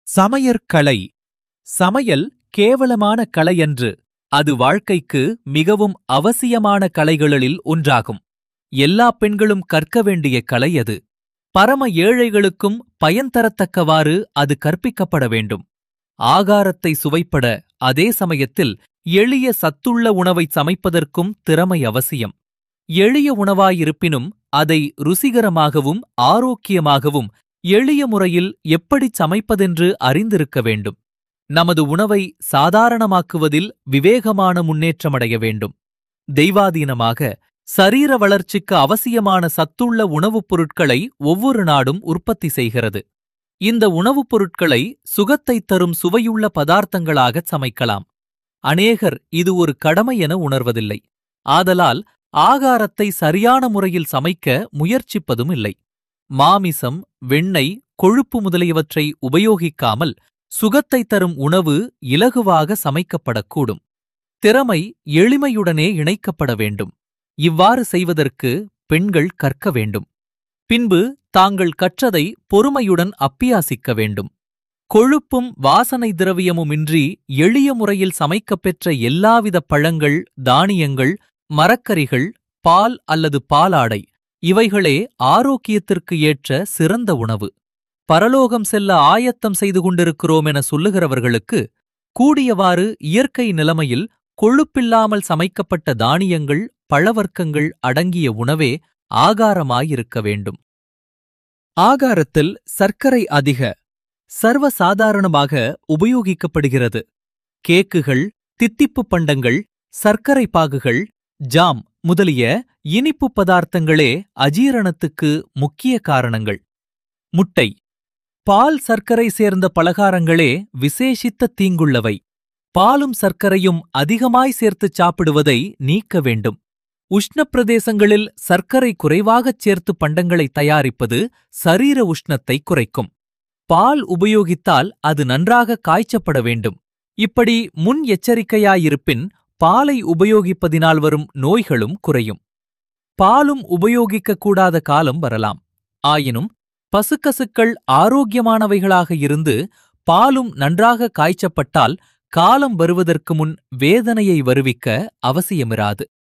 சமையற்கலை சமையல் கேவலமான கலையன்று அது வாழ்க்கைக்கு மிகவும் அவசியமான கலைகளில் ஒன்றாகும் எல்லா பெண்களும் கற்க வேண்டிய கலை அது பரம ஏழைகளுக்கும் பயன் தரத்தக்கவாறு அது கற்பிக்கப்பட வேண்டும் ஆகாரத்தை சுவைப்பட அதே சமயத்தில் எளிய சத்துள்ள உணவை சமைப்பதற்கும் திறமை அவசியம் எளிய உணவாயிருப்பினும் அதை ருசிகரமாகவும் ஆரோக்கியமாகவும் எளிய முறையில் எப்படிச் சமைப்பதென்று அறிந்திருக்க வேண்டும் நமது உணவை சாதாரணமாக்குவதில் விவேகமான முன்னேற்றமடைய வேண்டும் தெய்வாதீனமாக சரீர வளர்ச்சிக்கு அவசியமான சத்துள்ள உணவுப் பொருட்களை ஒவ்வொரு நாடும் உற்பத்தி செய்கிறது இந்த உணவுப் பொருட்களை சுகத்தைத் தரும் சுவையுள்ள பதார்த்தங்களாகச் சமைக்கலாம் அநேகர் இது ஒரு கடமை என உணர்வதில்லை ஆதலால் ஆகாரத்தை சரியான முறையில் சமைக்க முயற்சிப்பதும் இல்லை மாமிசம் வெண்ணெய் கொழுப்பு முதலியவற்றை உபயோகிக்காமல் சுகத்தை தரும் உணவு இலகுவாக சமைக்கப்படக்கூடும் திறமை எளிமையுடனே இணைக்கப்பட வேண்டும் இவ்வாறு செய்வதற்கு பெண்கள் கற்க வேண்டும் பின்பு தாங்கள் கற்றதை பொறுமையுடன் அப்பியாசிக்க வேண்டும் கொழுப்பும் வாசனை திரவியமுமின்றி எளிய முறையில் சமைக்கப்பெற்ற எல்லாவித பழங்கள் தானியங்கள் மரக்கறிகள் பால் அல்லது பாலாடை இவைகளே ஆரோக்கியத்திற்கு ஏற்ற சிறந்த உணவு பரலோகம் செல்ல ஆயத்தம் செய்து கொண்டிருக்கிறோம் என சொல்லுகிறவர்களுக்கு கூடியவாறு இயற்கை நிலைமையில் கொழுப்பில்லாமல் சமைக்கப்பட்ட தானியங்கள் பழவர்க்கங்கள் அடங்கிய உணவே ஆகாரமாயிருக்க வேண்டும் ஆகாரத்தில் சர்க்கரை அதிக சர்வசாதாரணமாக உபயோகிக்கப்படுகிறது கேக்குகள் தித்திப்பு பண்டங்கள் சர்க்கரை பாகுகள் ஜாம் முதலிய இனிப்பு பதார்த்தங்களே அஜீரணத்துக்கு முக்கிய காரணங்கள் முட்டை பால் சர்க்கரை சேர்ந்த பலகாரங்களே விசேஷித்த தீங்குள்ளவை பாலும் சர்க்கரையும் அதிகமாய் சேர்த்துச் சாப்பிடுவதை நீக்க வேண்டும் உஷ்ண பிரதேசங்களில் சர்க்கரை குறைவாகச் சேர்த்து பண்டங்களை தயாரிப்பது சரீர உஷ்ணத்தை குறைக்கும் பால் உபயோகித்தால் அது நன்றாக காய்ச்சப்பட வேண்டும் இப்படி முன் எச்சரிக்கையாயிருப்பின் பாலை உபயோகிப்பதினால் வரும் நோய்களும் குறையும் பாலும் உபயோகிக்கக் கூடாத காலம் வரலாம் ஆயினும் பசுக்கசுக்கள் ஆரோக்கியமானவைகளாக இருந்து பாலும் நன்றாக காய்ச்சப்பட்டால் காலம் வருவதற்கு முன் வேதனையை வருவிக்க அவசியமிராது